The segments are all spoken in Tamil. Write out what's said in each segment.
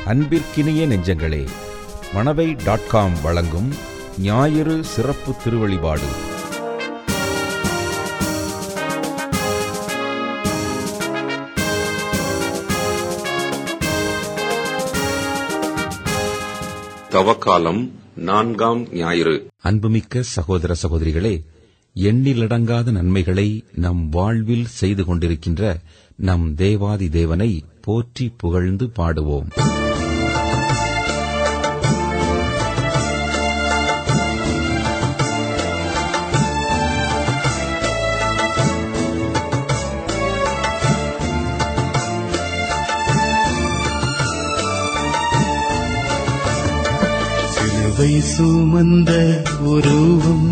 அன்பிற்கினிய நெஞ்சங்களே மணவை டாட் காம் வழங்கும் ஞாயிறு சிறப்பு திருவழிபாடு தவக்காலம் நான்காம் ஞாயிறு அன்புமிக்க சகோதர சகோதரிகளே எண்ணிலடங்காத நன்மைகளை நம் வாழ்வில் செய்து கொண்டிருக்கின்ற நம் தேவாதி தேவனை போற்றி புகழ்ந்து பாடுவோம் சிலுவை சுமந்த உருவம்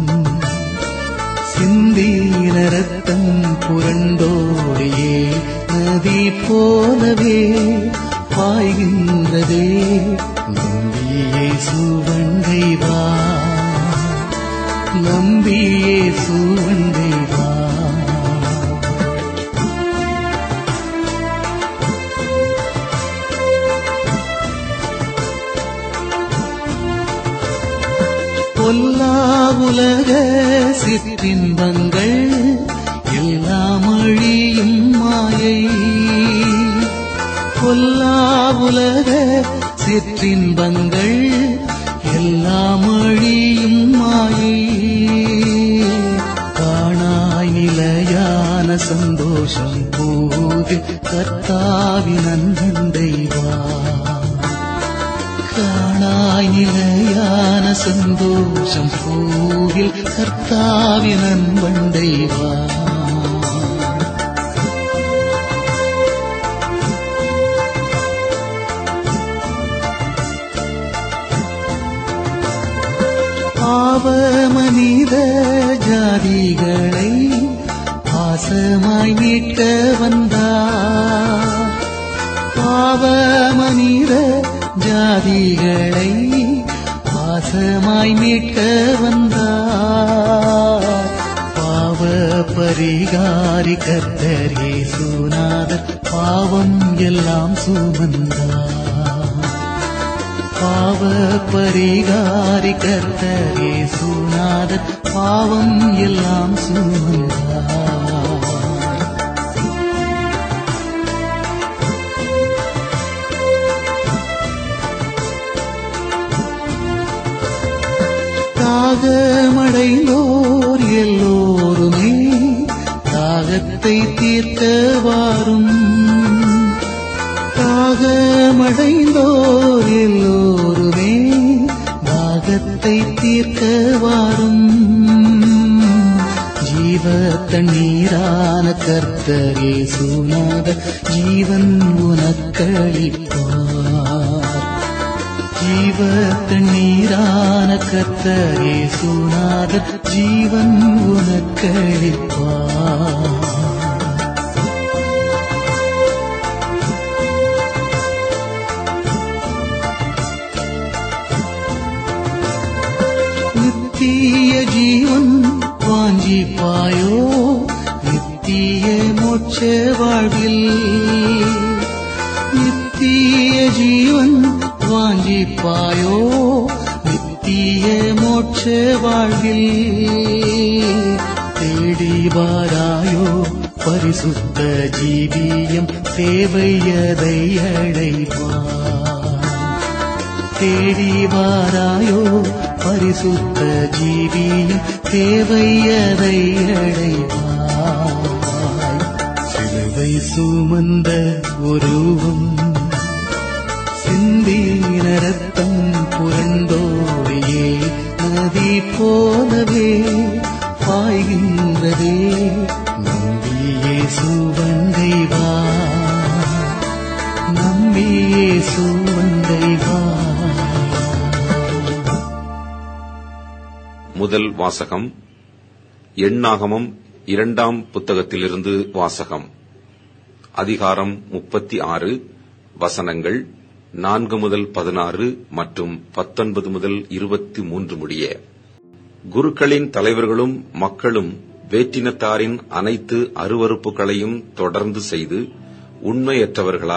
சிந்தீன ரத்தம் புரண்டோடியே நதி போலவே பாய்கின்றதே நம்பியே சுவண்டை வா நம்பியே சுவண்டை வா பொல்லா உலக சிற்றின்பங்கள் எல்லாம் அழியும் மாயை பொல்லா உலக சிற்றின்பங்கள் எல்லாம் அழியும் மாயை காணாய் நிலையான சந்தோஷம் போது கர்த்தாவின் அன்பண்டை வா காணாய் நிலையான சந்தோஷம் பூவில் கர்த்தாவின் அன்பண்டை வா பாவ மனித ஜாதிகளை பாசமாய் மீட்க வந்தார் பாவ மனித ஜாதிகளை பாசமாய் மீட்க வந்தார் பாவ பரிகாரி கர்த்தர் இயேசுநாதர் பாவம் எல்லாம் சுமந்தார் பாவ பரிகாரி கர்த்தர் இயேசுநாதர் பாவம் எல்லாம் சுமந்தார் தாகமடைந்தோர் எல்லோருமே தாகத்தை தீர்க்க வாரும் தாகமடைந்தோர் எல்லோருமே தாகத்தை தீர்க்க வாரும் ஜீவ தண்ணீரான கர்த்தரே சுனாத ஜீவன் உனக்களிப்பார் ஜீவ தண்ணீரான கர்த்தரே சுனாத ஜீவன் உனக்களிப்பார் நித்திய ஜீவன் வாஞ்சிப்பாயோ நித்திய மோட்ச வாழ்வில் நித்திய ஜீவன் வாஞ்சிப்பாயோ நித்திய மோட்ச வாழ்வில் தேடி வாராயோ பரிசுத்த ஜீவியம் சேவையதை அடைவார் தேடி வாராயோ பரிசுத்த ஜீவியும் தேவையதை அடைவாய் சிலுவை சுமந்த உருவம் சிந்தீன ரத்தம் புரண்டோடியே நதி போலவே பாய்கின்றதே நம்பியே சுவண்டை வா நம்பியே சுவண்டை வா முதல் வாசகம் எண்ணாகமம் இரண்டாம் புத்தகத்திலிருந்து வாசகம் அதிகாரம் முப்பத்தி ஆறு வசனங்கள் நான்கு முதல் பதினாறு மற்றும் பத்தொன்பது முதல் இருபத்தி மூன்று முடிய குருக்களின் தலைவர்களும் மக்களும் வேற்றினத்தாரின் அனைத்து அருவருப்புகளையும் தொடர்ந்து செய்து உண்மையற்றவர்களாய்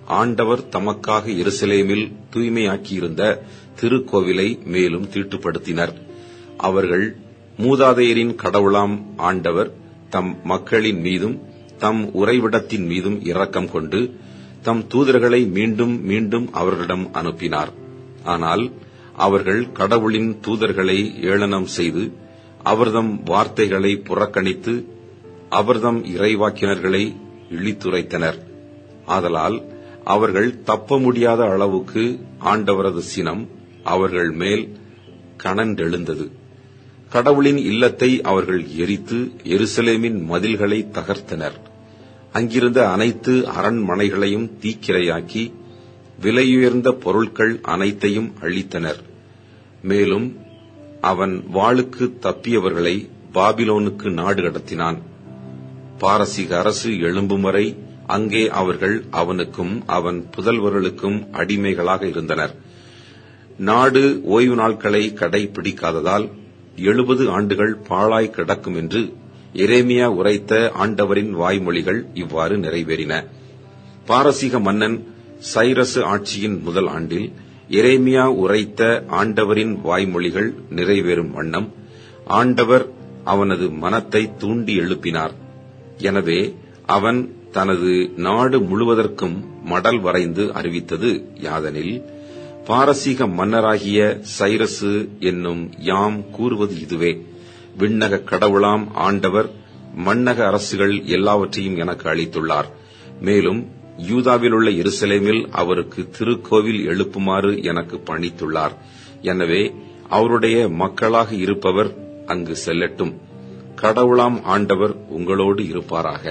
ஆண்டவர் தமக்காக எருசலேமில் தூய்மையாக்கியிருந்த திருக்கோவிலை மேலும் தீட்டுப்படுத்தினர் அவர்கள் மூதாதையரின் கடவுளாம் ஆண்டவர் தம் மக்களின் மீதும் தம் உறைவிடத்தின் மீதும் இரக்கம் கொண்டு தம் தூதர்களை மீண்டும் மீண்டும் அவர்களிடம் அனுப்பினார் ஆனால் அவர்கள் கடவுளின் தூதர்களை ஏளனம் செய்து அவர்தம் வார்த்தைகளை புறக்கணித்து அவர்தம் இறைவாக்கினர்களை இழித்துரைத்தனர் ஆதலால் அவர்கள் தப்ப முடியாத அளவுக்கு ஆண்டவரது சினம் அவர்கள் மேல் கனன்றெழுந்தது கடவுளின் இல்லத்தை அவர்கள் எரித்து எருசலேமின் மதில்களை தகர்த்தனர் அங்கிருந்த அனைத்து அரண்மனைகளையும் தீக்கிரையாக்கி விலையுயர்ந்த பொருட்கள் அனைத்தையும் அழித்தனர் மேலும் அவன் வாளுக்கு தப்பியவர்களை பாபிலோனுக்கு நாடு கடத்தினான் பாரசீக அரசு எழும்பும் வரை அங்கே அவர்கள் அவனுக்கும் அவன் புதல்வர்களுக்கும் அடிமைகளாக இருந்தனர் நாடு ஓய்வு நாட்களை கடைபிடிக்காததால் எழுபது ஆண்டுகள் பாழாய் கிடக்கும் என்று எரேமியா உரைத்த ஆண்டவரின் வாய்மொழிகள் இவ்வாறு நிறைவேறின பாரசீக மன்னன் சைரசு ஆட்சியின் முதல் ஆண்டில் எரேமியா உரைத்த ஆண்டவரின் வாய்மொழிகள் நிறைவேறும் வண்ணம் ஆண்டவர் அவனது மனத்தை தூண்டி எழுப்பினார் எனவே அவன் தனது நாடு முழுவதற்கும் மடல் வரைந்து அறிவித்தது யாதெனில் பாரசீக மன்னராகிய சைரசு என்னும் யாம் கூறுவது இதுவே விண்ணக கடவுளாம் ஆண்டவர் மன்னக அரசுகள் எல்லாவற்றையும் எனக்கு அளித்துள்ளார் மேலும் யூதாவிலுள்ள எருசலேமில் அவருக்கு திருக்கோவில் எழுப்புமாறு எனக்கு பணித்துள்ளார் எனவே அவருடைய மக்களாக இருப்பவர் அங்கு செல்லட்டும் கடவுளாம் ஆண்டவர் உங்களோடு இருப்பாராக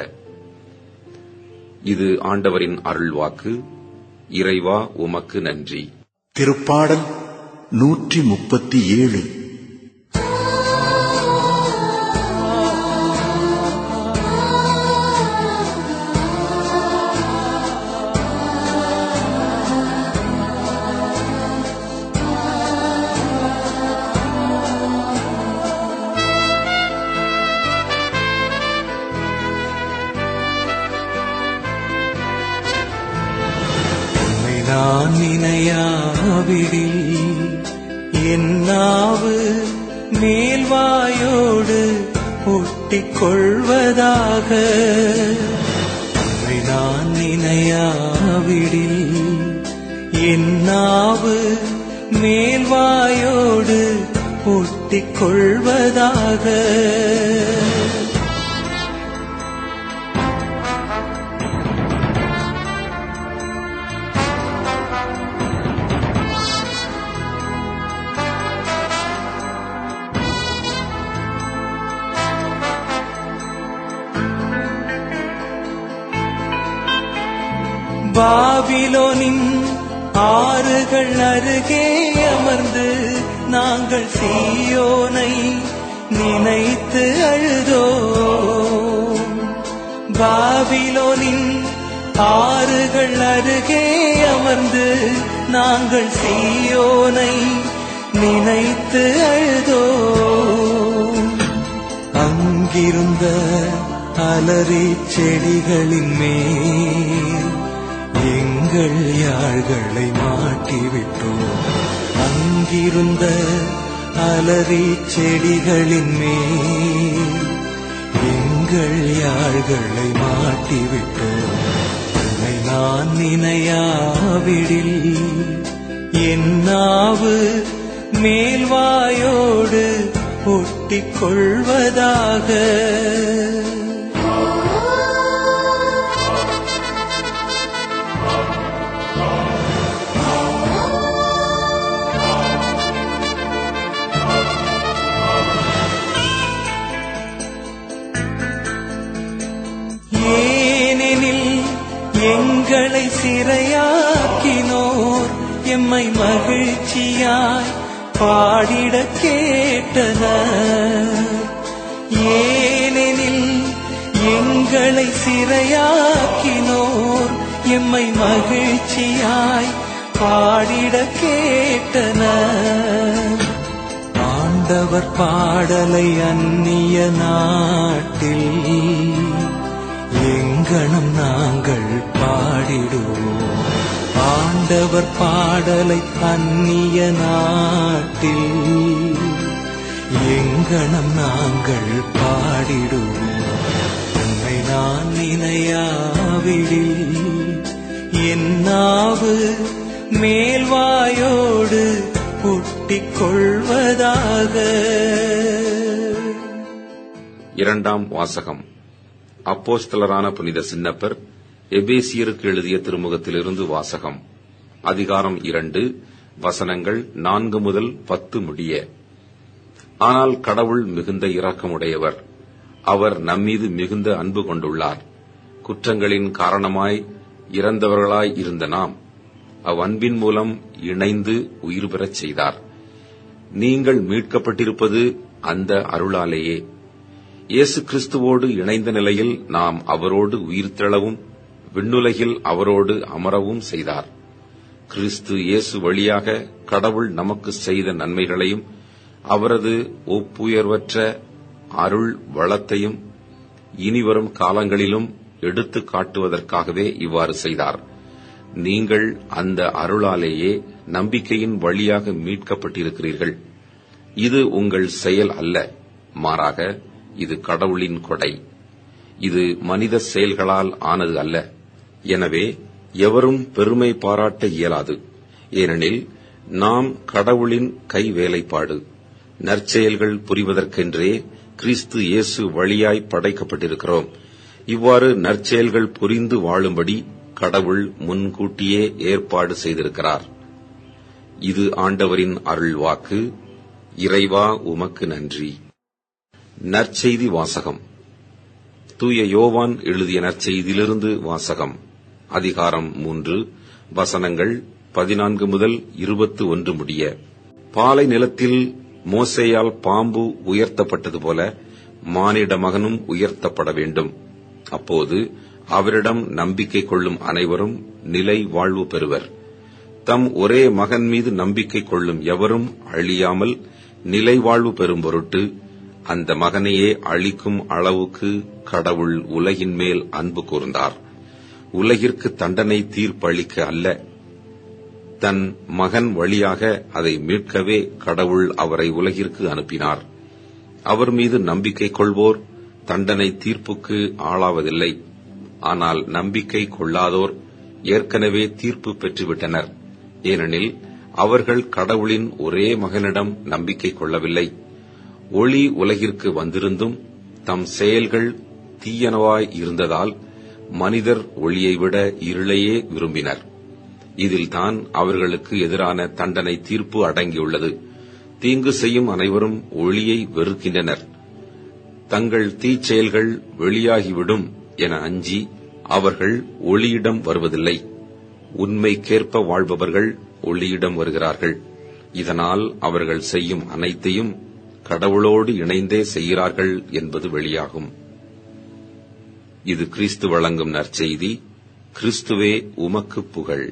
இது ஆண்டவரின் அருள்வாக்கு இறைவா உமக்கு நன்றி திருப்பாடல் நூற்றி முப்பத்தி ஏழு உம்மை நான் நினையாவிடில் என் நாவு மேல்வாயோடு ஒட்டிக் கொள்வதாக உம்மை நான் நினையாவிடில் என் நாவு மேல்வாயோடு ஒட்டிக் கொள்வதாக பாபிலோனின் ஆறுகள் அருகே அமர்ந்து நாங்கள் சீயோனை நினைத்து அழுதோ பாபிலோனின் ஆறுகள் அருகே அமர்ந்து நாங்கள் சீயோனை நினைத்து அழுதோ அங்கிருந்த அலறி செடிகளின் மேல் எங்கள் யாழ்களை மாட்டிவிட்டோம் அங்கிருந்த அலறி செடிகளின் மேல் எங்கள் யாழ்களை மாட்டிவிட்டோம் உன்னை நான் நினையாவிடில் என் நாவு மேல்வாயோடு ஒட்டிக் கொள்வதாக ஏனெனில் எங்களை சிறையாக்கினோர் எம்மை மகிழ்ச்சியாய் பாடிட கேட்டனர் ஏனெனில் எங்களை சிறையாக்கினோர் எம்மை மகிழ்ச்சியாய் பாடிட கேட்டனர் ஆண்டவர் பாடலை அந்நிய நாட்டில் எங்கள் எங்கனம் நாங்கள் பாடிடுவோம் ஆண்டவர் பாடலை அந்நிய நாட்டில் எங்கனம் நாங்கள் பாடிடுவோம் உன்னை நான் நினையாவிடில் என் நாவு மேல்வாயோடு ஒட்டிக் கொள்வதாக இரண்டாம் வாசகம் அப்போஸ்தலரான புனித சின்னப்பர் எபேசியருக்கு எழுதிய திருமுகத்திலிருந்து வாசகம் அதிகாரம் இரண்டு வசனங்கள் நான்கு முதல் பத்து முடிய ஆனால் கடவுள் மிகுந்த இரக்கமுடையவர் அவர் நம்மீது மிகுந்த அன்பு கொண்டுள்ளார் குற்றங்களின் காரணமாய் இறந்தவர்களாய் இருந்த நாம் அவ்வன்பின் மூலம் இணைந்து உயிர் பெறச் செய்தார் நீங்கள் மீட்கப்பட்டிருப்பது அந்த அருளாலேயே இயேசு கிறிஸ்துவோடு இணைந்த நிலையில் நாம் அவரோடு உயிர்த்தெழவும் விண்ணுலகில் அவரோடு அமரவும் செய்தார் கிறிஸ்து இயேசு வழியாக கடவுள் நமக்கு செய்த நன்மைகளையும் அவரது ஒப்புயர்வற்ற அருள் வளத்தையும் இனிவரும் காலங்களிலும் எடுத்துக் காட்டுவதற்காகவே இவ்வாறு செய்தார் நீங்கள் அந்த அருளாலேயே நம்பிக்கையின் வழியாக மீட்கப்பட்டிருக்கிறீர்கள் இது உங்கள் செயல் அல்ல மாறாக இது கடவுளின் கொடை இது மனித செயல்களால் ஆனது அல்ல எனவே எவரும் பெருமை பாராட்ட இயலாது ஏனெனில் நாம் கடவுளின் கை வேலைப்பாடு நற்செயல்கள் புரிவதற்கென்றே கிறிஸ்து இயேசு வழியாய் படைக்கப்பட்டிருக்கிறோம் இவ்வாறு நற்செயல்கள் புரிந்து வாழும்படி கடவுள் முன்கூட்டியே ஏற்பாடு செய்திருக்கிறார் இது ஆண்டவரின் அருள்வாக்கு இறைவா உமக்கு நன்றி நற்செய்தி வாசகம் தூய யோவான் எழுதிய நற்செய்தியிலிருந்து வாசகம் அதிகாரம் மூன்று வசனங்கள் பதினான்கு முதல் இருபத்து ஒன்று முடிய பாலை நிலத்தில் மோசேயால் பாம்பு உயர்த்தப்பட்டது போல மானிட மகனும் உயர்த்தப்பட வேண்டும் அப்போது அவரிடம் நம்பிக்கை கொள்ளும் அனைவரும் நிலை வாழ்வு பெறுவர் தம் ஒரே மகன் மீது நம்பிக்கை கொள்ளும் எவரும் அழியாமல் நிலை வாழ்வு பெறும் பொருட்டு அந்த மகனையே அழிக்கும் அளவுக்கு கடவுள் உலகின் மேல் அன்பு கூர்ந்தார் உலகிற்கு தண்டனை தீர்ப்பளிக்க அல்ல தன் மகன் வழியாக அதை மீட்கவே கடவுள் அவரை உலகிற்கு அனுப்பினார் அவர் மீது நம்பிக்கை கொள்வோர் தண்டனை தீர்ப்புக்கு ஆளாவதில்லை ஆனால் நம்பிக்கை கொள்ளாதோர் ஏற்கனவே தீர்ப்பு பெற்றுவிட்டனர் ஏனெனில் அவர்கள் கடவுளின் ஒரே மகனிடம் நம்பிக்கை கொள்ளவில்லை ஒளி உலகிற்கு வந்திருந்தும் தம் செயல்கள் தீயனவாய் இருந்ததால் மனிதர் ஒளியை விட இருளையே விரும்பினர் இதில்தான் அவர்களுக்கு எதிரான தண்டனை தீர்ப்பு அடங்கியுள்ளது தீங்கு செய்யும் அனைவரும் ஒளியை வெறுக்கின்றனர் தங்கள் தீச்செயல்கள் வெளியாகிவிடும் என அஞ்சி அவர்கள் ஒளியிடம் வருவதில்லை உண்மைக்கேற்ப வாழ்பவர்கள் ஒளியிடம் வருகிறார்கள் இதனால் அவர்கள் செய்யும் அனைத்தையும் கடவுளோடு இணைந்தே செய்கிறார்கள் என்பது வெளியாகும் இது கிறிஸ்து வழங்கும் நற்செய்தி கிறிஸ்துவே உமக்கு புகழ்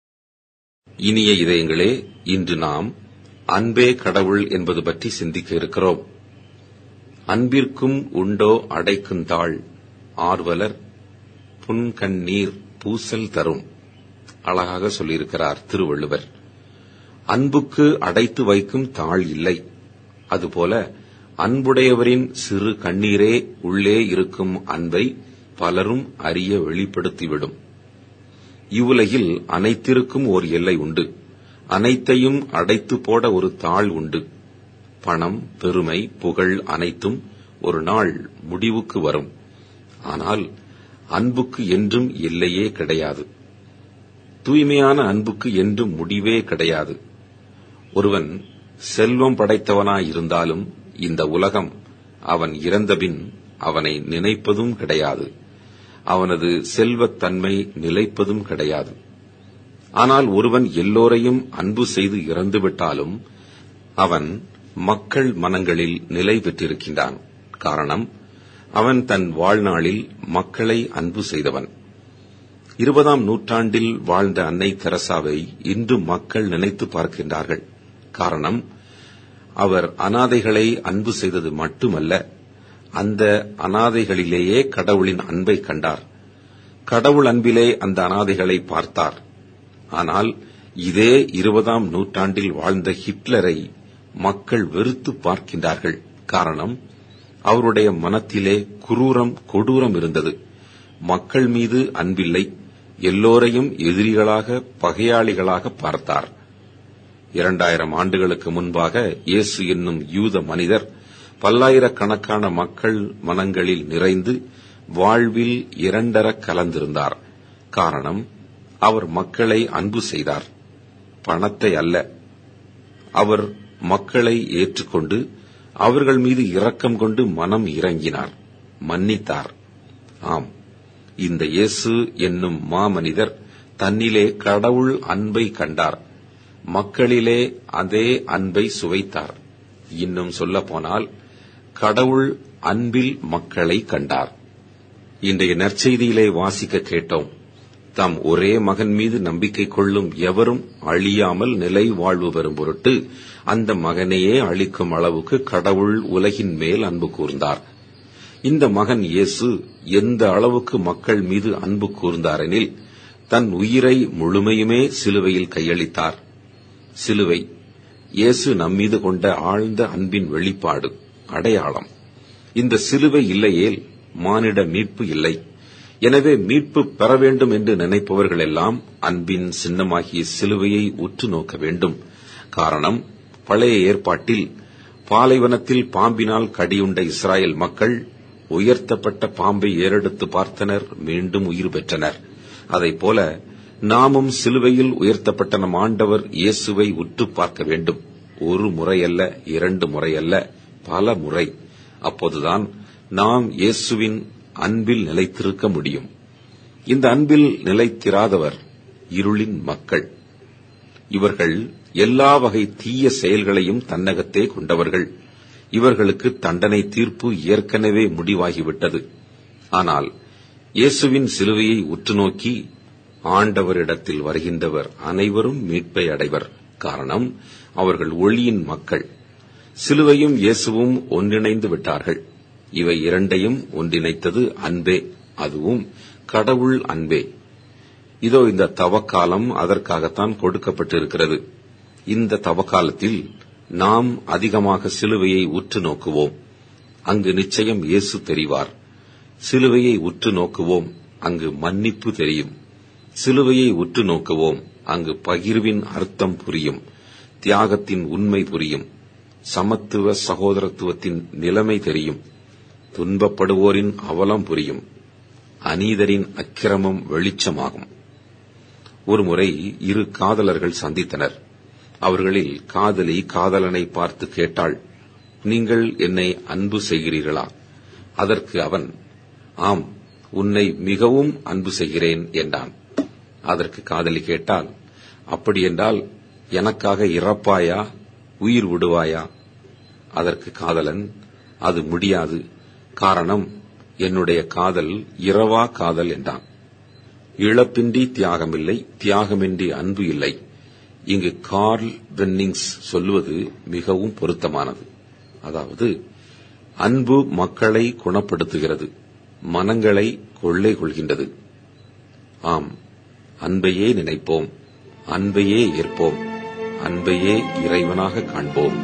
இனிய இதயங்களே இன்று நாம் அன்பே கடவுள் என்பது பற்றி சிந்திக்க இருக்கிறோம் அன்பிற்கும் உண்டோ அடைக்குந்தாள் ஆர்வலர் புன்கண்ணீர் பூசல் தரும் அழகாக சொல்லியிருக்கிறார் திருவள்ளுவர் அன்புக்கு அடைத்து வைக்கும் தாள் இல்லை அதுபோல அன்புடையவரின் சிறு கண்ணீரே உள்ளே இருக்கும் அன்பை பலரும் அறிய வெளிப்படுத்திவிடும் இவ்வுலகில் அனைத்திற்கும் ஓர் எல்லை உண்டு அனைத்தையும் அடைத்து போட ஒரு தாள் உண்டு பணம் பெருமை புகழ் அனைத்தும் ஒரு நாள் முடிவுக்கு வரும் ஆனால் அன்புக்கு என்றும் எல்லையே கிடையாது தூய்மையான அன்புக்கு என்றும் முடிவே கிடையாது ஒருவன் செல்வம் படைத்தவனாயிருந்தாலும் இந்த உலகம் அவன் இறந்தபின் அவனை நினைப்பதும் கிடையாது அவனது செல்வத்தன்மை நிலைப்பதும் கிடையாது ஆனால் ஒருவன் எல்லோரையும் அன்பு செய்து இறந்துவிட்டாலும் அவன் மக்கள் மனங்களில் நிலை பெற்றிருக்கின்றான் காரணம் அவன் தன் வாழ்நாளில் மக்களை அன்பு செய்தவன் இருபதாம் நூற்றாண்டில் வாழ்ந்த அன்னை தெரசாவை இன்று மக்கள் நினைத்து பார்க்கின்றார்கள் காரணம் அவர் அனாதைகளை அன்பு செய்தது மட்டுமல்ல அந்த அனாதைகளிலேயே கடவுளின் அன்பை கண்டார் கடவுள் அன்பிலே அந்த அனாதைகளை பார்த்தார் ஆனால் இதே இருபதாம் நூற்றாண்டில் வாழ்ந்த ஹிட்லரை மக்கள் வெறுத்து பார்க்கின்றார்கள் காரணம் அவருடைய மனத்திலே குரூரம் கொடூரம் இருந்தது மக்கள் மீது அன்பில்லை எல்லோரையும் எதிரிகளாக பகையாளிகளாக பார்த்தார் இரண்டாயிரம் ஆண்டுகளுக்கு முன்பாக இயேசு என்னும் யூத மனிதர் பல்லாயிரக்கணக்கான மக்கள் மனங்களில் நிறைந்து வாழ்வில் இரண்டர கலந்திருந்தார் காரணம் அவர் மக்களை அன்பு செய்தார் பணத்தை அல்ல அவர் மக்களை ஏற்றுக்கொண்டு அவர்கள் மீது இரக்கம் கொண்டு மனம் இறங்கினார் மன்னித்தார் ஆம் இந்த இயேசு என்னும் மாமனிதர் தன்னிலே கடவுள் அன்பை கண்டார் மக்களிலே அதே அன்பை சுவைத்தார் இன்னும் சொல்லப்போனால் கடவுள் அன்பில் மக்களை கண்டார் இன்றைய நற்செய்தியிலே வாசிக்க கேட்டோம் தம் ஒரே மகன் மீது நம்பிக்கை கொள்ளும் எவரும் அழியாமல் நிலை வாழ்வு பெறும் பொருட்டு அந்த மகனையே அளிக்கும் அளவுக்கு கடவுள் உலகின் மேல் அன்பு கூர்ந்தார் இந்த மகன் இயேசு எந்த அளவுக்கு மக்கள் மீது அன்பு கூர்ந்தாரெனில் தன் உயிரை முழுமையுமே சிலுவையில் கையளித்தார் சிலுவை இயேசு நம்மீது கொண்ட ஆழ்ந்த அன்பின் வெளிப்பாடு அடையாளம் இந்த சிலுவை இல்லையேல் மானிட மீட்பு இல்லை எனவே மீட்பு பெற வேண்டும் என்று நினைப்பவர்கள் எல்லாம் அன்பின் சின்னமாகிய சிலுவையை உற்று நோக்க வேண்டும் காரணம் பழைய ஏற்பாட்டில் பாலைவனத்தில் பாம்பினால் கடியுண்ட இஸ்ராயல் மக்கள் உயர்த்தப்பட்ட பாம்பை ஏறெடுத்து பார்த்தனர் மீண்டும் உயிர் பெற்றனர் அதைப்போல நாமும் சிலுவையில் உயர்த்தப்பட்ட நம் ஆண்டவர் இயேசுவை உற்று பார்க்க வேண்டும் ஒரு முறையல்ல இரண்டு முறையல்ல பல முறை அப்போதுதான் நாம் இயேசுவின் அன்பில் நிலைத்திருக்க முடியும் இந்த அன்பில் நிலைத்திராதவர் இருளின் மக்கள் இவர்கள் எல்லா வகை தீய செயல்களையும் தன்னகத்தே கொண்டவர்கள் இவர்களுக்கு தண்டனை தீர்ப்பு ஏற்கனவே முடிவாகிவிட்டது ஆனால் இயேசுவின் சிலுவையை உற்று நோக்கி ஆண்டவரிடத்தில் வருகின்றவர் அனைவரும் மீட்பை அடைவர் காரணம் அவர்கள் ஒளியின் மக்கள் சிலுவையும் இயேசுவும் ஒன்றிணைந்து விட்டார்கள் இவை இரண்டையும் ஒன்றிணைத்தது அன்பே அதுவும் கடவுள் அன்பே இதோ இந்த தவக்காலம் அதற்காகத்தான் கொடுக்கப்பட்டிருக்கிறது இந்த தவக்காலத்தில் நாம் அதிகமாக சிலுவையை உற்று நோக்குவோம் அங்கு நிச்சயம் இயேசு தெரிவார் சிலுவையை உற்று நோக்குவோம் அங்கு மன்னிப்பு தெரியும் சிலுவையை உற்று நோக்குவோம் அங்கு பகிர்வின் அர்த்தம் புரியும் தியாகத்தின் உண்மை புரியும் சமத்துவ சகோதரத்துவத்தின் நிலைமை தெரியும் துன்பப்படுவோரின் அவலம் புரியும் அநீதரின் அக்கிரமம் வெளிச்சமாகும் ஒருமுறை இரு காதலர்கள் சந்தித்தனர் அவர்களில் காதலி காதலனை பார்த்து கேட்டாள் நீங்கள் என்னை அன்பு செய்கிறீர்களா அதற்கு அவன் ஆம் உன்னை மிகவும் அன்பு செய்கிறேன் என்றான் அதற்கு காதலி கேட்டால் அப்படியென்றால் எனக்காக இறப்பாயா உயிர் விடுவாயா அதற்கு காதலன் அது முடியாது காரணம் என்னுடைய காதல் இரவா காதல் என்றான் இழப்பின்றி தியாகமில்லை தியாகமின்றி அன்பு இல்லை இங்கு கார்ல் பென்னிங்ஸ் சொல்லுவது மிகவும் பொருத்தமானது அதாவது அன்பு மக்களை குணப்படுத்துகிறது மனங்களை கொள்ளை கொள்கின்றது ஆம் அன்பையே நினைப்போம் அன்பையே ஏற்போம் அன்பையே இறைவனாக காண்போம்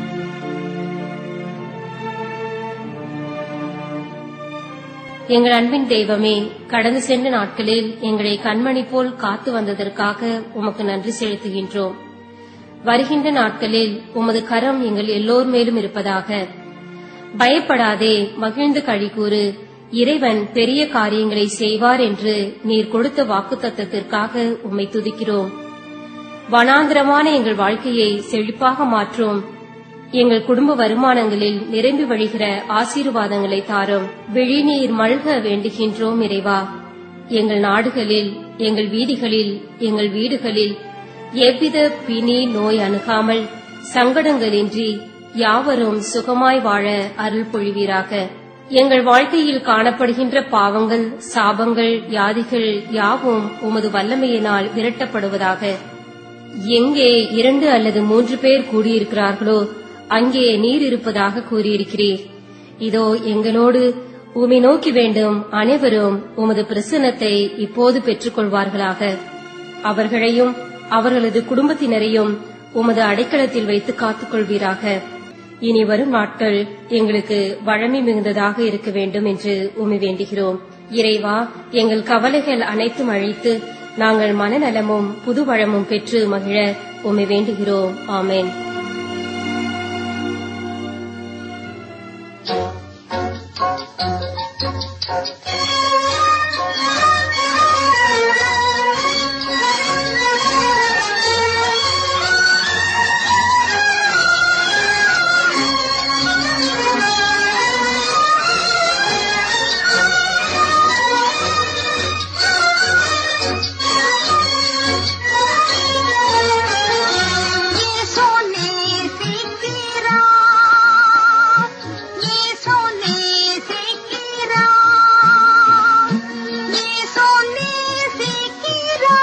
எங்கள் அன்பின் தெய்வமே கடந்து சென்ற நாட்களில் எங்களை கண்மணி போல் காத்து வந்ததற்காக உமக்கு நன்றி செலுத்துகின்றோம் வருகின்ற நாட்களில் உமது கரம் எங்கள் எல்லோர் மேலும் இருப்பதாக பயப்படாதே மகிழ்ந்து கழிகூறு இறைவன் பெரிய காரியங்களை செய்வார் என்று நீர் கொடுத்த வாக்குத்தத்தத்திற்காக உம்மை துதிக்கிறோம் வனாந்திரமான எங்கள் வாழ்க்கையை செழிப்பாக மாற்றும் எங்கள் குடும்ப வருமானங்களில் நிரம்பி வழிகிற ஆசீர்வாதங்களை தாரும் விழிநீர் மல்க வேண்டுகின்றோம் இறைவா எங்கள் நாடுகளில் எங்கள் வீதிகளில் எங்கள் வீடுகளில் எவ்வித பிணி நோய் அணுகாமல் சங்கடங்களின்றி யாவரும் சுகமாய் வாழ அருள் பொழிவீராக எங்கள் வாழ்க்கையில் காணப்படுகின்ற பாவங்கள் சாபங்கள் வியாதிகள் யாவும் உமது வல்லமையினால் விரட்டப்படுவதாக எங்கே இரண்டு அல்லது மூன்று பேர் கூடியிருக்கிறார்களோ அங்கே நீர் இருப்பதாக கூறியிருக்கிறீர் இதோ எங்களோடு உமை நோக்கி வேண்டும் அனைவரும் உமது பிரசன்னத்தை இப்போது பெற்றுக்கொள்வார்களாக அவர்களையும் அவர்களது குடும்பத்தினரையும் உமது அடைக்கலத்தில் வைத்து காத்துக்கொள்வீராக இனி வரும் நாட்கள் எங்களுக்கு வழமை மிகுந்ததாக இருக்க வேண்டும் என்று உமை வேண்டுகிறோம் இறைவா எங்கள் கவலைகள் அனைத்தும் அழித்து நாங்கள் மனநலமும் புது வளமும் பெற்று மகிழ உமை வேண்டுகிறோம் ஆமென் यीशु ने सिकिरा यीशु ने सिकिरा यीशु ने सिकिरा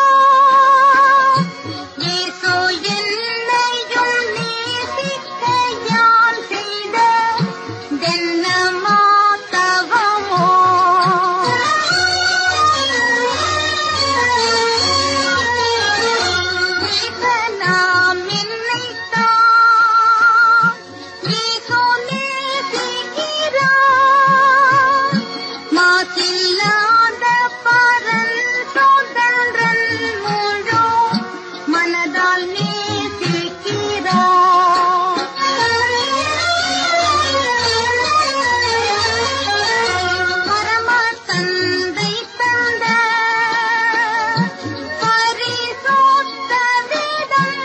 यीशु என்னையும் நேசிக்கையால் செய்த தென்னமாத்தவமோ நாம் நினைத்தான் ஈசோ நேசிக்கிறார் மாசில்லாத பரன் சுதந்திரன் முழு மனதால் நேசிக்கிறார் பரம தந்தை தந்த பரிசுத்த வேதம்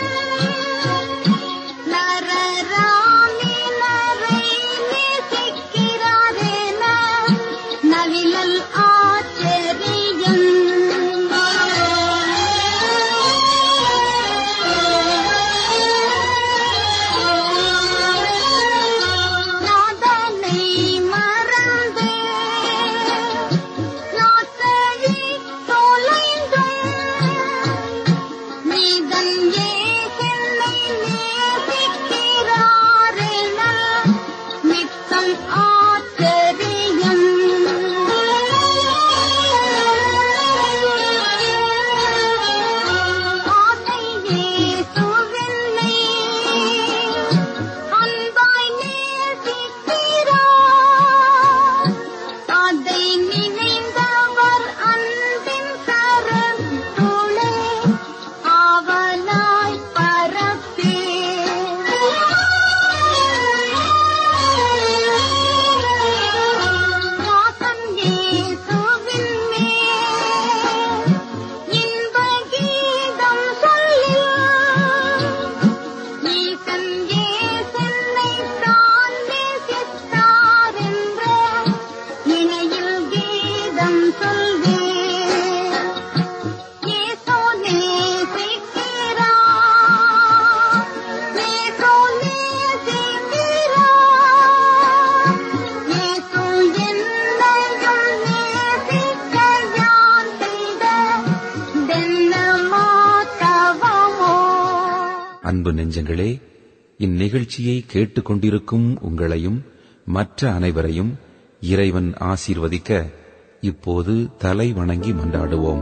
நரராமினரை நேசிக்கிறாரென நவிழல் ஆச்சரியம் நாதனை மறந்து நாத்தழி தொலைந்தும் நீதன் ஏகென்னை நேசிக்கிறாரென நித்தம் ஆச்சரியம் ஆசை இயேசுவென்னை அன்பாய் நேசிக்கிறார் அதை நினைந்தவர் அன்பின் கரத்துளே ஆவலாய் பரப்பே வாசம் இயேசுவின் மேல் இன்ப கீதம் சொல்லி ஈசன் ஏசென்னை தான் நேசித்தார் என்ற நினையில் கீதம் சொல்வே ஏசோ நேசிக்கிறார் ஏசோ நேசிக்கிறார் ஏசோ என்னையும் நேசிக்க யான் செய்த தென்னமாத்தவமோ அன்பு நெஞ்சங்களே இந்நிகழ்ச்சியை கேட்டுக்கொண்டிருக்கும் உங்களையும் மற்ற அனைவரையும் இறைவன் ஆசீர்வதிக்க இப்போது தலை வணங்கி மன்றாடுவோம்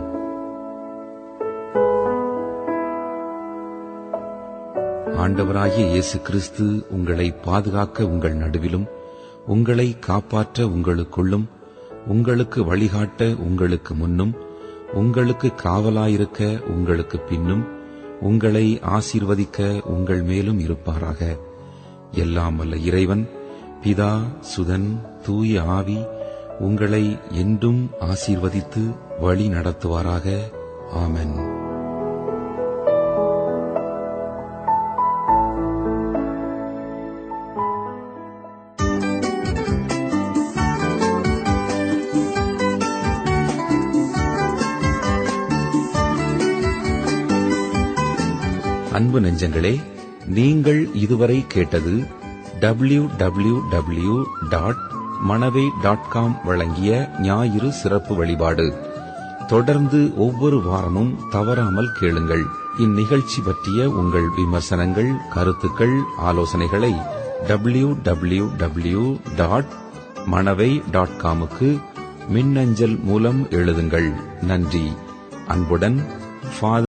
ஆண்டவராகிய இயேசு கிறிஸ்து உங்களை பாதுகாக்க உங்கள் நடுவிலும் உங்களை காப்பாற்ற உங்களுக்குள்ளும் உங்களுக்கு வழிகாட்ட உங்களுக்கு முன்னும் உங்களுக்கு காவலாயிருக்க உங்களுக்கு பின்னும் உங்களை ஆசீர்வதிக்க உங்கள் மேலும் இருப்பாராக எல்லாம் வல்ல இறைவன் பிதா சுதன் தூய ஆவி உங்களை என்றும் ஆசீர்வதித்து வழி நடத்துவாராக ஆமென் அன்பு நெஞ்சங்களே நீங்கள் இதுவரை கேட்டது W W W dot Manavai dot com வழங்கிய ஞாயிறு சிறப்பு வழிபாடு தொடர்ந்து ஒவ்வொரு வாரமும் தவறாமல் கேளுங்கள் இந்நிகழ்ச்சி பற்றிய உங்கள் விமர்சனங்கள் கருத்துக்கள் ஆலோசனைகளை W W W dot Manavai dot காமுக்கு மின்னஞ்சல் மூலம் எழுதுங்கள் நன்றி அன்புடன் ஃபாதர்